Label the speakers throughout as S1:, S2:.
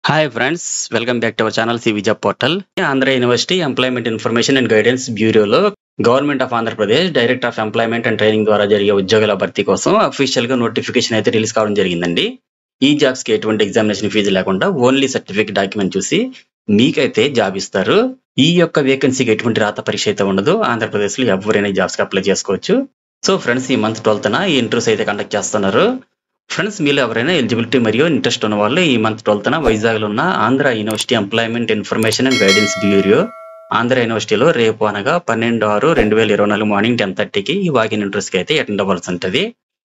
S1: hi friends welcome back to our channel సి విజా portal Andhra university employment information and guidance బ్యూరోలో government of Andhra Pradesh director of employment and training ద్వారా జరిగే ఉద్యోగాల భర్తీ కోసం అఫీషియల్ గా నోటిఫికేషన్ అయితే రిలీజ్ కావడం జరిగిందండి ఈ జాబ్స్ కి ఎటువంటి ఎగ్జామినేషన్ ఫీజు లేకుండా ఓన్లీ సర్టిఫికేట్ డాక్యుమెంట్ చూసి మీకైతే జాబ్ ఇస్తారు ఈ యొక్క వేకెన్సీకి ఎటువంటి రాత పరీక్ష అయితే ఉండదు ఆంధ్రప్రదేశ్ లో ఎవరైనా జాబ్స్ కి అప్లై చేసుకోవచ్చు సో ఫ్రెండ్స్ ఈ మంత్ ట్వెల్త్ ఈ ఇంటర్వ్యూస్ అయితే కండక్ట్ చేస్తున్నారు ఫ్రెండ్స్ మీరు ఎవరైనా ఎలిజిబిలిటీ మరియు ఇంట్రెస్ట్ ఉన్న వాళ్ళు ఈ మంత్ ట్వెల్త్ వైజాగ్ లో ఉన్న Andhra university employment information and guidance bureau Andhra యూనివర్సిటీలో రేపు అనగా పన్నెండు ఆరు రెండు వేల ఇరవై నాలుగు మార్నింగ్ టెన్ థర్టీకి ఈ వాకిన్ ఇంటర్వ్యూస్ కి అయితే అటెండ్ అవ్వాల్సి ఉంటుంది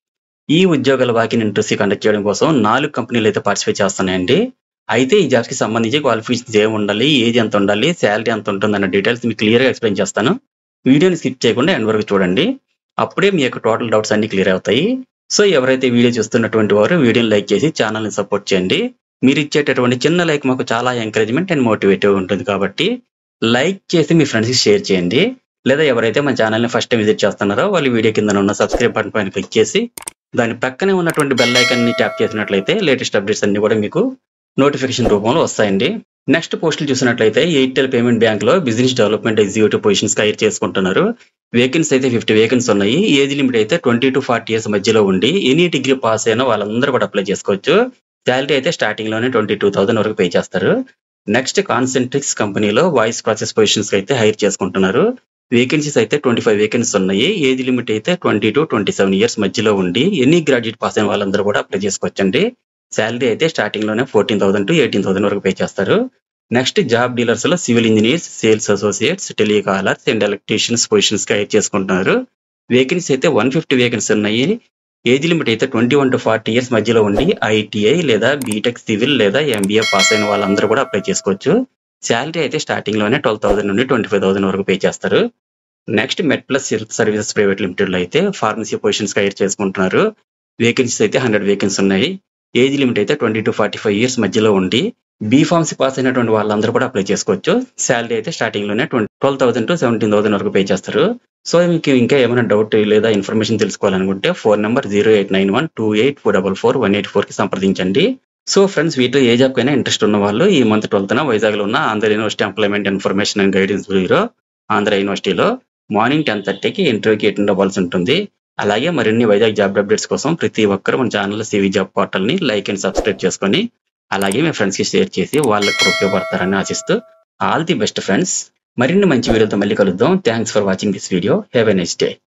S1: ఈ ఉద్యోగాల వాకిన్ ఇంటర్వ్యూస్ కండక్ట్ చేయడం కోసం నాలుగు కంపెనీలు అయితే పార్టిసిపేట్ చేస్తున్నాయండి అయితే ఈ జాబ్స్ కి సంబంధించి క్వాలిఫికేషన్స్ ఏమి ఉండాలి ఏజ్ ఎంత ఉండాలి శాలరీ ఎంత ఉంటుంది అన్న డీటెయిల్స్ మీకు క్లియర్ గా ఎక్స్ప్లెయిన్ చేస్తాను వీడియోని స్కిప్ చేయకుండా ఎండ్ వరకు చూడండి అప్పుడే మీ యొక్క టోటల్ డౌట్స్ అన్ని క్లియర్ అవుతాయి సో ఎవరైతే వీడియో చూస్తున్నటువంటి వారు వీడియోని లైక్ చేసి ఛానల్ని సపోర్ట్ చేయండి మీరు ఇచ్చేటటువంటి చిన్న లైక్ మాకు చాలా ఎంకరేజ్మెంట్ అండ్ మోటివేటివ్ ఉంటుంది కాబట్టి లైక్ చేసి మీ ఫ్రెండ్స్కి షేర్ చేయండి లేదా ఎవరైతే మన ఛానల్ని ఫస్ట్ టైం విజిట్ చేస్తున్నారో వాళ్ళు వీడియో కింద ఉన్న సబ్స్క్రైబ్ బటన్ పైన క్లిక్ చేసి దాని పక్కనే ఉన్నటువంటి బెల్ ఐకాన్ని ట్యాప్ చేసినట్లయితే లేటెస్ట్ అప్డేట్స్ అన్ని కూడా మీకు నోటిఫికేషన్ రూపంలో వస్తాయండి నెక్స్ట్ పోస్టులు చూసినట్లయితే ఎయిర్టెల్ పేమెంట్ బ్యాంక్ లో business development executive positions hire చేసుకుంటున్నారు వేకెన్సీ అయితే ఫిఫ్టీ వేకెన్సీ ఉన్నాయి ఏజ్ లిమిట్ అయితే ట్వంటీ టు ఫార్టీ ఇయర్స్ మధ్యలో ఉండి ఎనీ డిగ్రీ పాస్ అయిన వాళ్ళందరూ కూడా అప్లై చేసుకోవచ్చు శాలరీ అయితే స్టార్టింగ్ లోనే ట్వంటీ టూ థౌసండ్ వరకు పే చేస్తారు నెక్స్ట్ కాన్సెంట్రిక్స్ కంపెనీలో వాయిస్ ప్రాసెస్ పొజిషన్స్ అయితే హైర్ చేసుకుంటున్నారు వేకెన్సీస్ అయితే ట్వంటీ ఫైవ్ వేకెన్సీస్ ఉన్నాయి ఏజ్ లిమిట్ అయితే twenty to twenty seven years మధ్యలో ఉండి ఎనీ గ్రాడ్యుయేట్ పాస్ అయిన వాళ్ళందరూ కూడా అప్లై చేసుకోవచ్చండి శాలరీ అయితే స్టార్టింగ్ లోనే fourteen thousand to eighteen thousand వరకు పే చేస్తారు నెక్స్ట్ జాబ్ డీలర్స్ లో civil engineers sales associates telecallers and electricians positions గా హైర్ చేసుకుంటున్నారు వేకెన్సీ అయితే వన్ ఫిఫ్టీ వేకెన్సీ ఉన్నాయి ఏజ్ లిమిట్ అయితే twenty one to forty years మధ్యలో ఉండి ఐటీఐ లేదా బీటెక్ సివిల్ లేదా ఎంబీఏ పాస్ అయిన వాళ్ళందరూ కూడా అప్లై చేసుకోవచ్చు శాలరీ అయితే స్టార్టింగ్ లోనే ట్వెల్వ్ థౌసండ్ నుండి ట్వంటీ ఫైవ్ థౌసండ్ వరకు పే చేస్తారు నెక్స్ట్ మెట్ ప్లస్ సర్వీసెస్ ప్రైవేట్ లిమిటెడ్ లో అయితే ఫార్మసీ పొజిషన్స్ హైర్ చేసుకుంటున్నారు వేకెన్సీస్ అయితే హండ్రెడ్ వేకెన్సీ ఉన్నాయి ఏజ్ లిమిట్ అయితే twenty to forty five years మధ్యలో ఉండి బీ ఫార్మసీ పాస్ అయినటువంటి వాళ్ళందరూ కూడా అప్లై చేసుకోవచ్చు శాలరీ అయితే స్టార్టింగ్ లోనే twenty twelve thousand to seventeen thousand వరకు పే చేస్తారు సో మీకు ఇంకా ఏమైనా డౌట్ లేదా ఇన్ఫర్మేషన్ తెలుసుకోవాలనుకుంటే phone number zero eight nine one two eight four double four one eight four కి సంప్రదించండి సో ఫ్రెండ్స్ వీటిలో ఏ జాబ్ కైనా ఇంట్రెస్ట్ ఉన్న వాళ్ళు ఈ మంత్ ట్వెల్త్ వైజాగ్ లో ఉన్న Andhra university employment information and guidance bureau Andhra యూనివర్సిటీలో మార్నింగ్ టెన్ థర్టీకి ఇంటర్వ్యూకి అటెండ్ అవ్వాల్సి ఉంటుంది అలాగే మరిన్ని వైజాగ్ జాబ్ అప్డేట్స్ కోసం ప్రతి ఒక్కరు మన ఛానల్ సివి జాబ్ పోర్టల్ ని లైక్ అండ్ సబ్స్క్రైబ్ చేసుకొని అలాగే మీ ఫ్రెండ్స్ కి షేర్ చేసి వాళ్ళకు కూడా ఉపయోగపడతారని ఆశిస్తూ ఆల్ ది బెస్ట్ ఫ్రెండ్స్ మరిన్ని మంచి వీడియోలతో మళ్ళీ కలుద్దాం thanks for watching this video have a next day